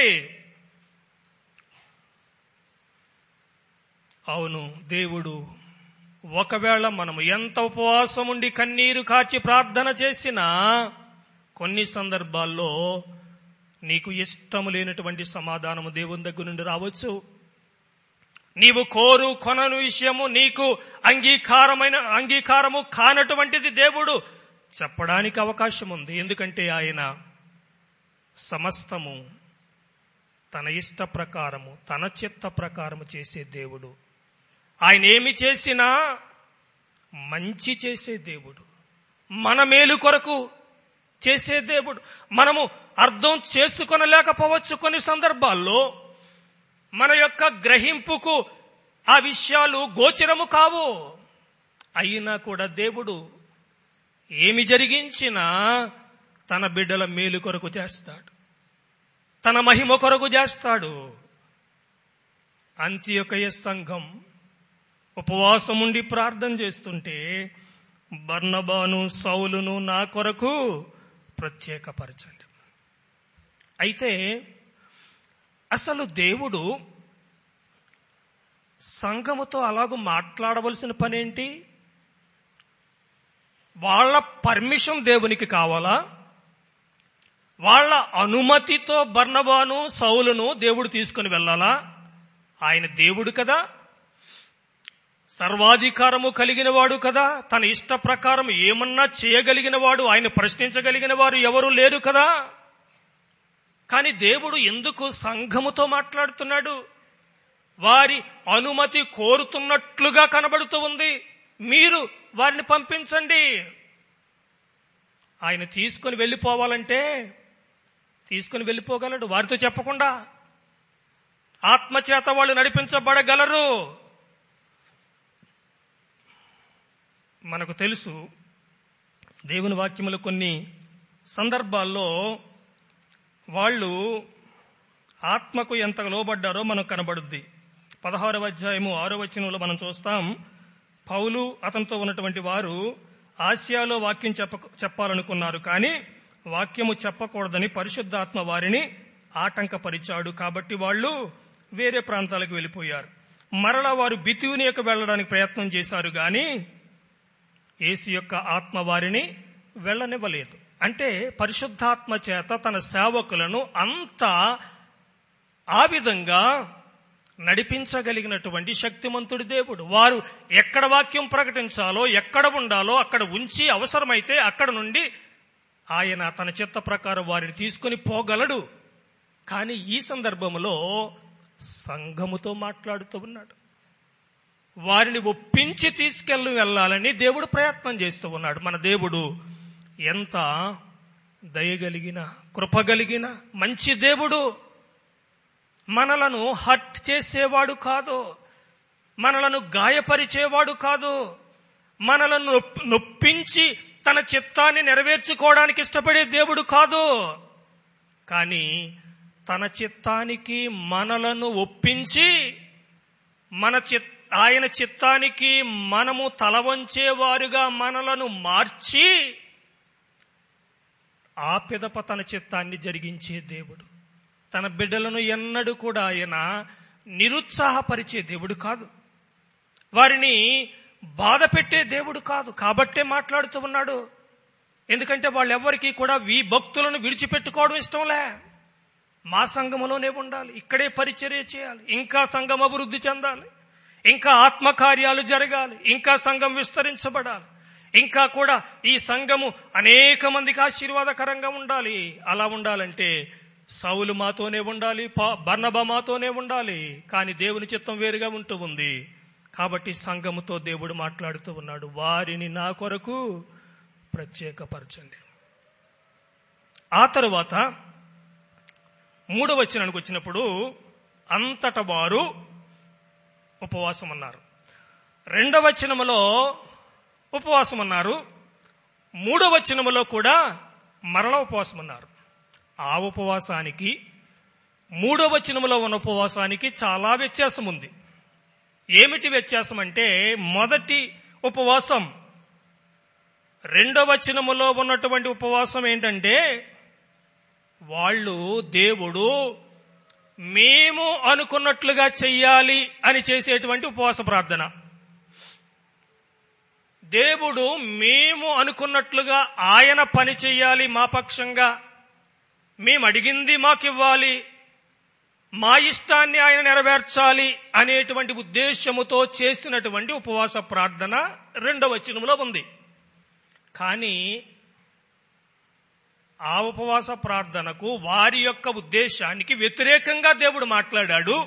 అవును దేవుడు ఒకవేళ మనము ఎంత ఉపవాసం ఉండి కన్నీరు కాచి ప్రార్థన చేసినా కొన్ని సందర్భాల్లో నీకు ఇష్టము లేనటువంటి సమాధానము దేవుని దగ్గర నుండి రావచ్చు నీవు కోరు కొనను విషయము నీకు అంగీకారమైన అంగీకారము కానటువంటిది దేవుడు చెప్పడానికి అవకాశం ఉంది ఎందుకంటే ఆయన సమస్తము తన ఇష్ట ప్రకారము తన చిత్త ప్రకారము చేసే దేవుడు ఆయన ఏమి చేసినా మంచి చేసే దేవుడు మన మేలు కొరకు చేసే దేవుడు మనము అర్థం చేసుకొనలేకపోవచ్చు కొన్ని సందర్భాల్లో మన యొక్క గ్రహింపుకు ఆ విషయాలు గోచరము కావు అయినా కూడా దేవుడు ఏమి జరిగించినా తన బిడ్డల మేలు కొరకు చేస్తాడు తన మహిమ కొరకు చేస్తాడు అంత్యొకయ సంఘం ఉపవాసం ఉండి ప్రార్థన చేస్తుంటే బర్ణబాను సౌలును నా కొరకు ప్రత్యేకపరచండి అయితే అసలు దేవుడు సంఘముతో అలాగూ మాట్లాడవలసిన పనేంటి వాళ్ళ పర్మిషన్ దేవునికి కావాలా వాళ్ళ అనుమతితో బర్ణబాను సౌలును దేవుడు తీసుకుని వెళ్ళాలా ఆయన దేవుడు కదా సర్వాధికారము కలిగిన వాడు కదా తన ఇష్ట ప్రకారం ఏమన్నా చేయగలిగిన వాడు ఆయన ప్రశ్నించగలిగిన వారు ఎవరు లేరు కదా కానీ దేవుడు ఎందుకు సంఘముతో మాట్లాడుతున్నాడు వారి అనుమతి కోరుతున్నట్లుగా కనబడుతూ ఉంది మీరు వారిని పంపించండి ఆయన తీసుకుని వెళ్ళిపోవాలంటే తీసుకుని వెళ్ళిపోగలడు వారితో చెప్పకుండా ఆత్మచేత వాళ్ళు నడిపించబడగలరు మనకు తెలుసు దేవుని వాక్యములు కొన్ని సందర్భాల్లో వాళ్ళు ఆత్మకు ఎంత లోబడ్డారో మనకు కనబడుద్ది పదహారవ అధ్యాయము ఆరో వచనంలో మనం చూస్తాం పౌలు అతనితో ఉన్నటువంటి వారు ఆసియాలో వాక్యం చెప్ప చెప్పాలనుకున్నారు కానీ వాక్యము చెప్పకూడదని పరిశుద్ధాత్మ వారిని ఆటంకపరిచాడు కాబట్టి వాళ్ళు వేరే ప్రాంతాలకు వెళ్ళిపోయారు మరలా వారు బితువునియకు వెళ్ళడానికి ప్రయత్నం చేశారు కానీ యేసు యొక్క ఆత్మ వారిని వెళ్ళనివ్వలేదు అంటే పరిశుద్ధాత్మ చేత తన సేవకులను అంత ఆ విధంగా నడిపించగలిగినటువంటి శక్తిమంతుడి దేవుడు వారు ఎక్కడ వాక్యం ప్రకటించాలో ఎక్కడ ఉండాలో అక్కడ ఉంచి అవసరమైతే అక్కడ నుండి ఆయన తన చిత్త ప్రకారం వారిని తీసుకుని పోగలడు కానీ ఈ సందర్భంలో సంఘముతో మాట్లాడుతూ ఉన్నాడు వారిని ఒప్పించి తీసుకెళ్ళి వెళ్ళాలని దేవుడు ప్రయత్నం చేస్తూ ఉన్నాడు మన దేవుడు ఎంత దయగలిగిన కృపగలిగిన మంచి దేవుడు మనలను హర్ట్ చేసేవాడు కాదు మనలను గాయపరిచేవాడు కాదు మనలను నొప్- నొప్పించి తన చిత్తాన్ని నెరవేర్చుకోవడానికి ఇష్టపడే దేవుడు కాదు కానీ తన చిత్తానికి మనలను ఒప్పించి మన చిత్ ఆయన చిత్తానికి మనము తల వంచేవారుగా మనలను మార్చి ఆ పిదప తన చిత్తాన్ని జరిగించే దేవుడు తన బిడ్డలను ఎన్నడూ కూడా ఆయన నిరుత్సాహపరిచే దేవుడు కాదు వారిని బాధ పెట్టే దేవుడు కాదు కాబట్టే మాట్లాడుతూ ఉన్నాడు ఎందుకంటే వాళ్ళెవ్వరికీ కూడా వీ భక్తులను విడిచిపెట్టుకోవడం ఇష్టంలే మా సంఘములోనే ఉండాలి ఇక్కడే పరిచర్య చేయాలి ఇంకా సంఘం అభివృద్ధి చెందాలి ఇంకా ఆత్మకార్యాలు జరగాలి ఇంకా సంఘం విస్తరించబడాలి ఇంకా కూడా ఈ సంఘము అనేక మందికి ఆశీర్వాదకరంగా ఉండాలి అలా ఉండాలంటే సౌలు మాతోనే ఉండాలి పా- బర్నబా మాతోనే ఉండాలి కానీ దేవుని చిత్తం వేరుగా ఉంటూ ఉంది కాబట్టి సంఘముతో దేవుడు మాట్లాడుతూ ఉన్నాడు వారిని నా కొరకు ప్రత్యేకపరచండి ఆ తరువాత మూడవ వచనానికి వచ్చినప్పుడు అంతట వారు ఉపవాసం అన్నారు రెండవ వచనములో ఉపవాసం అన్నారు మూడవ వచనములో కూడా మరల ఉపవాసం అన్నారు ఆ ఉపవాసానికి మూడో వచనములో ఉన్న ఉపవాసానికి చాలా వ్యత్యాసం ఉంది ఏమిటి వ్యత్యాసం అంటే మొదటి ఉపవాసం రెండో వచనములో ఉన్నటువంటి ఉపవాసం ఏంటంటే వాళ్ళు దేవుడు మేము అనుకున్నట్లుగా చెయ్యాలి అని చేసేటువంటి ఉపవాస ప్రార్థన దేవుడు మేము అనుకున్నట్లుగా ఆయన పని చెయ్యాలి మా పక్షంగా మేము అడిగింది మాకివ్వాలి మా ఇష్టాన్ని ఆయన నెరవేర్చాలి అనేటువంటి ఉద్దేశముతో చేసినటువంటి ఉపవాస ప్రార్థన రెండవ వచనంలో ఉంది కానీ ఆ ఉపవాస ప్రార్థనకు వారి యొక్క ఉద్దేశానికి వ్యతిరేకంగా దేవుడు మాట్లాడాడు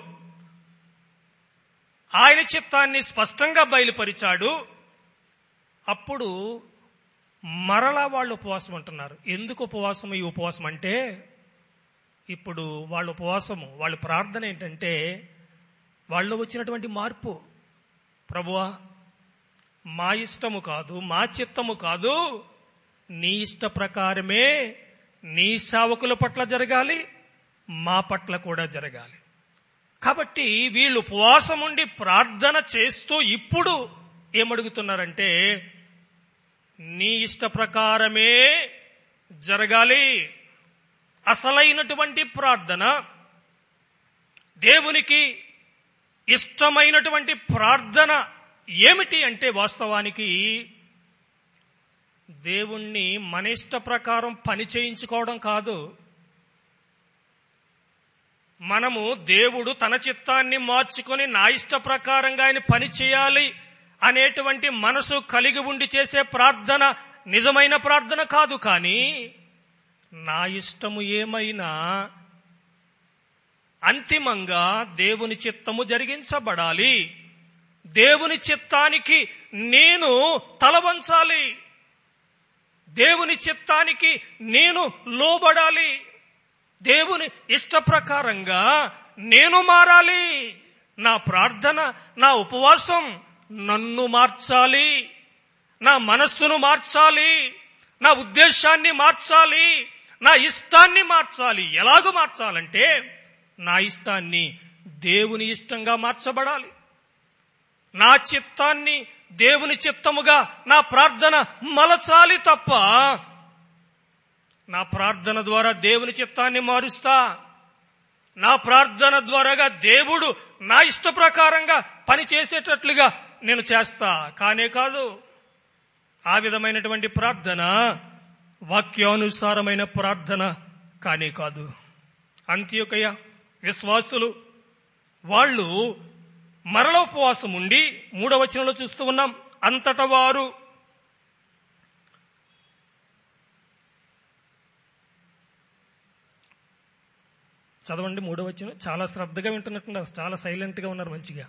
ఆయన చిత్తాన్ని స్పష్టంగా బయలుపరిచాడు అప్పుడు మరలా వాళ్ళు ఉపవాసం అంటున్నారు ఎందుకు ఉపవాసం ఈ ఉపవాసం అంటే ఇప్పుడు వాళ్ళ ఉపవాసము వాళ్ళ ప్రార్థన ఏంటంటే వాళ్ళు వచ్చినటువంటి మార్పు ప్రభువా మా ఇష్టము కాదు మా చిత్తము కాదు నీ ఇష్ట ప్రకారమే నీ సేవకుల పట్ల జరగాలి మా పట్ల కూడా జరగాలి కాబట్టి వీళ్ళు ఉపవాసం ఉండి ప్రార్థన చేస్తూ ఇప్పుడు ఏమడుగుతున్నారంటే నీ ఇష్ట ప్రకారమే జరగాలి అసలైనటువంటి ప్రార్థన దేవునికి ఇష్టమైనటువంటి ప్రార్థన ఏమిటి అంటే వాస్తవానికి దేవుణ్ణి మన ఇష్ట ప్రకారం పని చేయించుకోవడం కాదు మనము దేవుడు తన చిత్తాన్ని మార్చుకొని నా ఇష్ట ప్రకారంగా ఆయన పని చేయాలి అనేటువంటి మనసు కలిగి ఉండి చేసే ప్రార్థన నిజమైన ప్రార్థన కాదు కానీ నా ఇష్టము ఏమైనా అంతిమంగా దేవుని చిత్తము జరిగించబడాలి దేవుని చిత్తానికి నేను తలవంచాలి దేవుని చిత్తానికి నేను లోబడాలి దేవుని ఇష్ట ప్రకారంగా నేను మారాలి నా ప్రార్థన నా ఉపవాసం నన్ను మార్చాలి నా మనస్సును మార్చాలి నా ఉద్దేశాన్ని మార్చాలి నా ఇష్టాన్ని మార్చాలి ఎలాగూ మార్చాలంటే నా ఇష్టాన్ని దేవుని ఇష్టంగా మార్చబడాలి నా చిత్తాన్ని దేవుని చిత్తముగా నా ప్రార్థన మలచాలి తప్ప నా ప్రార్థన ద్వారా దేవుని చిత్తాన్ని మారుస్తా నా ప్రార్థన ద్వారాగా దేవుడు నా ఇష్ట ప్రకారంగా పని చేసేటట్లుగా నేను చేస్తా కానే కాదు ఆ విధమైనటువంటి ప్రార్థన వాక్యానుసారమైన ప్రార్థన కానే కాదు అంత్యోకయ విశ్వాసులు వాళ్ళు మరల ఉపవాసం ఉండి మూడవ వచనంలో చూస్తూ ఉన్నాం అంతట వారు చదవండి మూడవ వచనం చాలా శ్రద్ధగా వింటున్నట్టున్నారు చాలా సైలెంట్ గా ఉన్నారు మంచిగా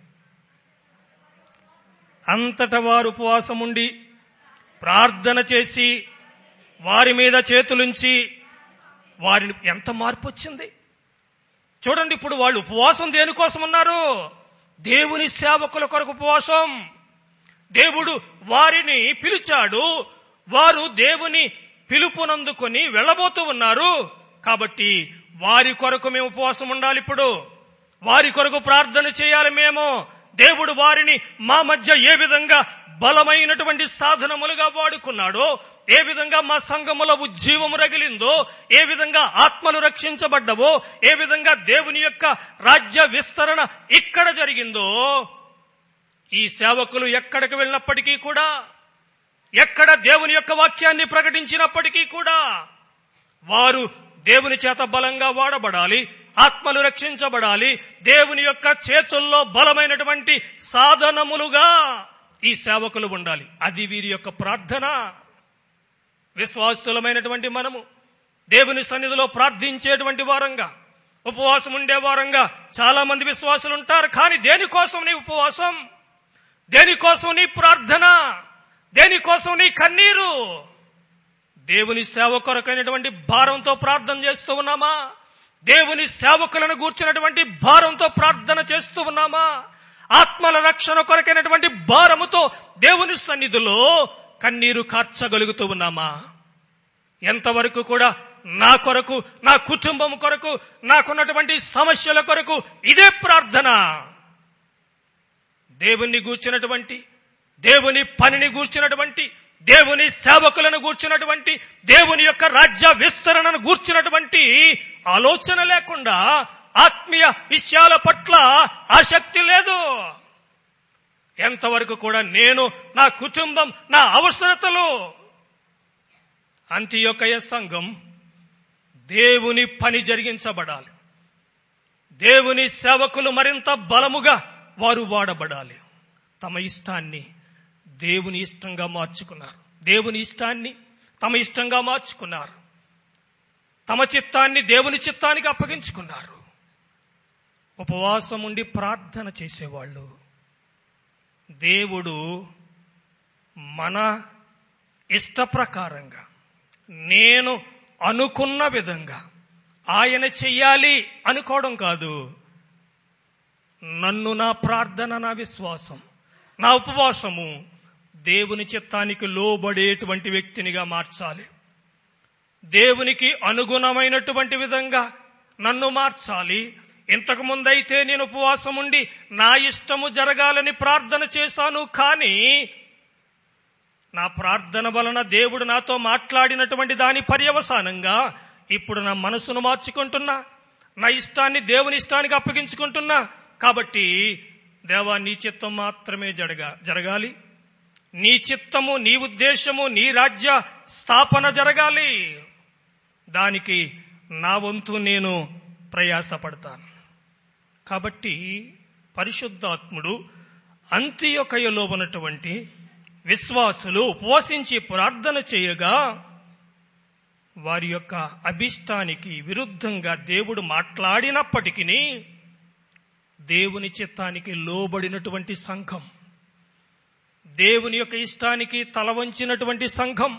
అంతట వారు ఉపవాసం ఉండి ప్రార్థన చేసి వారి మీద చేతులుంచి వారిని ఎంత మార్పు వచ్చింది చూడండి ఇప్పుడు వాళ్ళు ఉపవాసం దేనికోసం ఉన్నారు దేవుని సేవకుల కొరకు ఉపవాసం దేవుడు వారిని పిలిచాడు వారు దేవుని పిలుపునందుకొని వెళ్ళబోతూ ఉన్నారు కాబట్టి వారి కొరకు మేము ఉపవాసం ఉండాలి ఇప్పుడు వారి కొరకు ప్రార్థన చేయాలి మేము దేవుడు వారిని మా మధ్య ఏ విధంగా బలమైనటువంటి సాధనములుగా వాడుకున్నాడో ఏ విధంగా మా సంఘముల ఉజ్జీవము రగిలిందో ఏ విధంగా ఆత్మలు రక్షించబడ్డవో ఏ విధంగా దేవుని యొక్క రాజ్య విస్తరణ ఇక్కడ జరిగిందో ఈ సేవకులు ఎక్కడికి వెళ్ళినప్పటికీ కూడా ఎక్కడ దేవుని యొక్క వాక్యాన్ని ప్రకటించినప్పటికీ కూడా వారు దేవుని చేత బలంగా వాడబడాలి ఆత్మలు రక్షించబడాలి దేవుని యొక్క చేతుల్లో బలమైనటువంటి సాధనములుగా ఈ సేవకులు ఉండాలి అది వీరి యొక్క ప్రార్థన విశ్వాసులమైనటువంటి మనము దేవుని సన్నిధిలో ప్రార్థించేటువంటి వారంగా ఉపవాసం ఉండే వారంగా చాలా మంది విశ్వాసులు ఉంటారు కానీ దేనికోసం నీ ఉపవాసం దేనికోసం నీ ప్రార్థన దేనికోసం నీ కన్నీరు దేవుని సేవ కొరకైనటువంటి భారంతో ప్రార్థన చేస్తూ ఉన్నామా దేవుని సేవకులను గూర్చినటువంటి భారంతో ప్రార్థన చేస్తూ ఉన్నామా ఆత్మల రక్షణ కొరకైనటువంటి భారముతో దేవుని సన్నిధిలో కన్నీరు కార్చగలుగుతూ ఉన్నామా ఎంతవరకు కూడా నా కొరకు నా కుటుంబం కొరకు నాకున్నటువంటి సమస్యల కొరకు ఇదే ప్రార్థన దేవుణ్ణి గూర్చినటువంటి దేవుని పనిని గూర్చినటువంటి దేవుని సేవకులను గూర్చినటువంటి దేవుని యొక్క రాజ్య విస్తరణను గూర్చినటువంటి ఆలోచన లేకుండా ఆత్మీయ విషయాల పట్ల ఆసక్తి లేదు ఎంతవరకు కూడా నేను నా కుటుంబం నా అవసరతలు అంత్యొకయ సంఘం దేవుని పని జరిగించబడాలి దేవుని సేవకులు మరింత బలముగా వారు వాడబడాలి తమ ఇష్టాన్ని దేవుని ఇష్టంగా మార్చుకున్నారు దేవుని ఇష్టాన్ని తమ ఇష్టంగా మార్చుకున్నారు తమ చిత్తాన్ని దేవుని చిత్తానికి అప్పగించుకున్నారు ఉపవాసం ఉండి ప్రార్థన చేసేవాళ్ళు దేవుడు మన ఇష్ట ప్రకారంగా నేను అనుకున్న విధంగా ఆయన చెయ్యాలి అనుకోవడం కాదు నన్ను నా ప్రార్థన నా విశ్వాసం నా ఉపవాసము దేవుని చిత్తానికి లోబడేటువంటి వ్యక్తినిగా మార్చాలి దేవునికి అనుగుణమైనటువంటి విధంగా నన్ను మార్చాలి ఇంతకు ముందైతే నేను ఉపవాసం ఉండి నా ఇష్టము జరగాలని ప్రార్థన చేశాను కానీ నా ప్రార్థన వలన దేవుడు నాతో మాట్లాడినటువంటి దాని పర్యవసానంగా ఇప్పుడు నా మనసును మార్చుకుంటున్నా నా ఇష్టాన్ని దేవుని ఇష్టానికి అప్పగించుకుంటున్నా కాబట్టి దేవా నీ చిత్తం మాత్రమే జరగా జరగాలి నీ చిత్తము నీ ఉద్దేశము నీ రాజ్య స్థాపన జరగాలి దానికి నా వంతు నేను ప్రయాసపడతాను కాబట్టి పరిశుద్ధాత్ముడు అంత్యొకయలో ఉన్నటువంటి విశ్వాసులు ఉపవసించి ప్రార్థన చేయగా వారి యొక్క అభిష్టానికి విరుద్ధంగా దేవుడు మాట్లాడినప్పటికీ దేవుని చిత్తానికి లోబడినటువంటి సంఘం దేవుని యొక్క ఇష్టానికి తల వంచినటువంటి సంఘం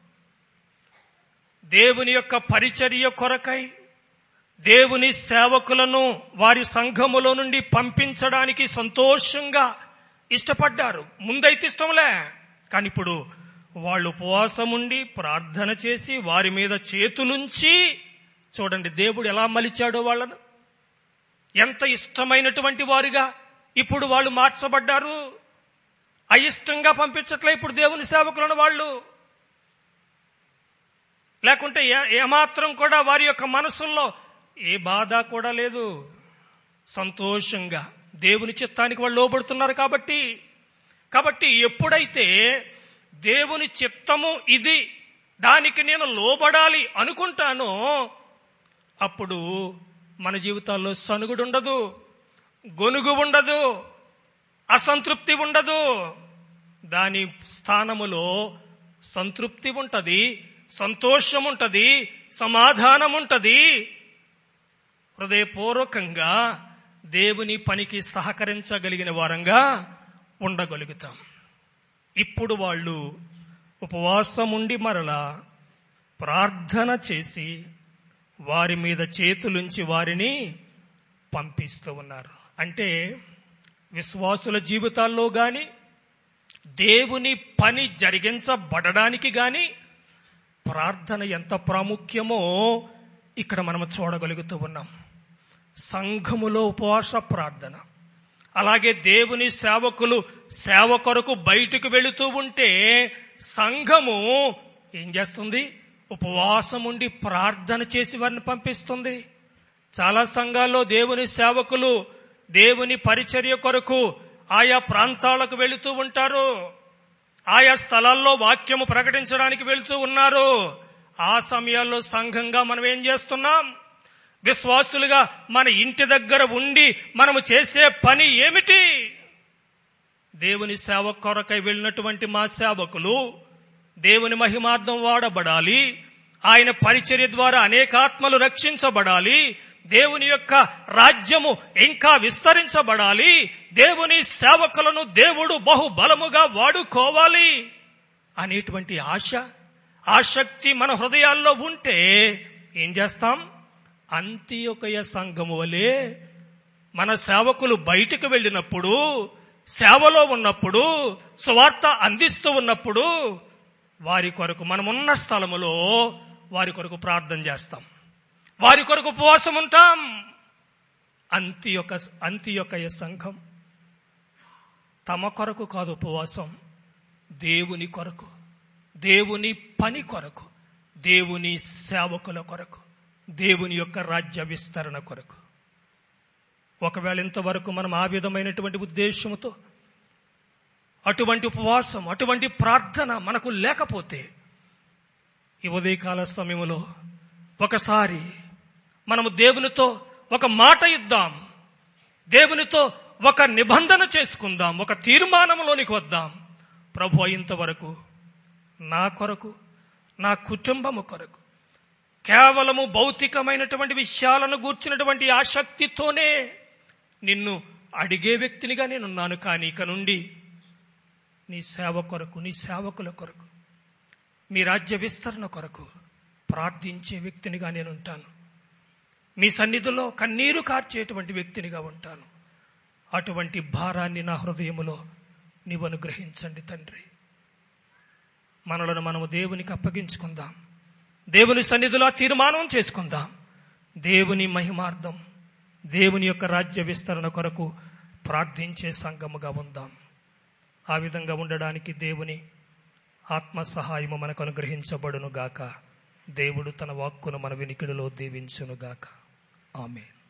దేవుని యొక్క పరిచర్య కొరకై దేవుని సేవకులను వారి సంఘములో నుండి పంపించడానికి సంతోషంగా ఇష్టపడ్డారు ముందైతే ఇష్టంలే కానీ ఇప్పుడు వాళ్ళు ఉపవాసం ఉండి ప్రార్థన చేసి వారి మీద చేతులుంచి చూడండి దేవుడు ఎలా మలిచాడో వాళ్ళను ఎంత ఇష్టమైనటువంటి వారుగా ఇప్పుడు వాళ్ళు మార్చబడ్డారు అయిష్టంగా పంపించట్లే ఇప్పుడు దేవుని సేవకులను వాళ్ళు లేకుంటే ఏ- ఏమాత్రం కూడా వారి యొక్క మనసుల్లో ఏ బాధ కూడా లేదు సంతోషంగా దేవుని చిత్తానికి వాళ్ళు లోబడుతున్నారు కాబట్టి కాబట్టి ఎప్పుడైతే దేవుని చిత్తము ఇది దానికి నేను లోబడాలి అనుకుంటానో అప్పుడు మన జీవితాల్లో సనుగుడు ఉండదు గొనుగు ఉండదు అసంతృప్తి ఉండదు దాని స్థానములో సంతృప్తి ఉంటది సంతోషం ఉంటది సమాధానం ఉంటది హృదయపూర్వకంగా దేవుని పనికి సహకరించగలిగిన వారంగా ఉండగలుగుతాం ఇప్పుడు వాళ్ళు ఉపవాసం ఉండి మరలా ప్రార్థన చేసి వారి మీద చేతులుంచి వారిని పంపిస్తూ ఉన్నారు అంటే విశ్వాసుల జీవితాల్లో గాని దేవుని పని జరిగించబడడానికి గాని ప్రార్థన ఎంత ప్రాముఖ్యమో ఇక్కడ మనం చూడగలుగుతూ ఉన్నాం సంఘములో ఉపవాస ప్రార్థన అలాగే దేవుని సేవకులు సేవ కొరకు బయటకు వెళుతూ ఉంటే సంఘము ఏం చేస్తుంది ఉపవాసం ఉండి ప్రార్థన చేసి వారిని పంపిస్తుంది చాలా సంఘాల్లో దేవుని సేవకులు దేవుని పరిచర్య కొరకు ఆయా ప్రాంతాలకు వెళుతూ ఉంటారు ఆయా స్థలాల్లో వాక్యము ప్రకటించడానికి వెళుతూ ఉన్నారు ఆ సమయాల్లో సంఘంగా మనం ఏం చేస్తున్నాం విశ్వాసులుగా మన ఇంటి దగ్గర ఉండి మనము చేసే పని ఏమిటి దేవుని సేవ కొరకై వెళ్ళినటువంటి మా సేవకులు దేవుని మహిమార్థం వాడబడాలి ఆయన పరిచర్య ద్వారా అనేకాత్మలు రక్షించబడాలి దేవుని యొక్క రాజ్యము ఇంకా విస్తరించబడాలి దేవుని సేవకులను దేవుడు బహుబలముగా వాడుకోవాలి అనేటువంటి ఆశ ఆసక్తి మన హృదయాల్లో ఉంటే ఏం చేస్తాం అంత్యొకయ సంఘము వలె మన సేవకులు బయటికి వెళ్ళినప్పుడు సేవలో ఉన్నప్పుడు సువార్త అందిస్తూ ఉన్నప్పుడు వారి కొరకు మనమున్న స్థలములో వారి కొరకు ప్రార్థన చేస్తాం వారి కొరకు ఉపవాసం ఉంటాం అంతి యొక్క అంతి యొక్క ఈ సంఘం తమ కొరకు కాదు ఉపవాసం దేవుని కొరకు దేవుని పని కొరకు దేవుని సేవకుల కొరకు దేవుని యొక్క రాజ్య విస్తరణ కొరకు ఒకవేళ ఇంతవరకు మనం ఆ విధమైనటువంటి ఉద్దేశంతో అటువంటి ఉపవాసం అటువంటి ప్రార్థన మనకు లేకపోతే ఈ ఉదయకాల సమయంలో ఒకసారి మనము దేవునితో ఒక మాట ఇద్దాం దేవునితో ఒక నిబంధన చేసుకుందాం ఒక తీర్మానంలోనికి వద్దాం ప్రభు ఇంతవరకు నా కొరకు నా కుటుంబము కొరకు కేవలము భౌతికమైనటువంటి విషయాలను గూర్చినటువంటి ఆసక్తితోనే నిన్ను అడిగే వ్యక్తినిగా నేనున్నాను కానీ ఇక నుండి నీ సేవ కొరకు నీ సేవకుల కొరకు మీ రాజ్య విస్తరణ కొరకు ప్రార్థించే వ్యక్తినిగా నేను ఉంటాను మీ సన్నిధిలో కన్నీరు కార్చేటువంటి వ్యక్తినిగా ఉంటాను అటువంటి భారాన్ని నా హృదయములో నీవు అనుగ్రహించండి తండ్రి మనలను మనము దేవునికి అప్పగించుకుందాం దేవుని సన్నిధిలో తీర్మానం చేసుకుందాం దేవుని మహిమార్థం దేవుని యొక్క రాజ్య విస్తరణ కొరకు ప్రార్థించే సంఘముగా ఉందాం ఆ విధంగా ఉండడానికి దేవుని ఆత్మ సహాయము మనకు అనుగ్రహించబడును గాక దేవుడు తన వాక్కును మన వినికిడిలో దీవించును గాక ఆమె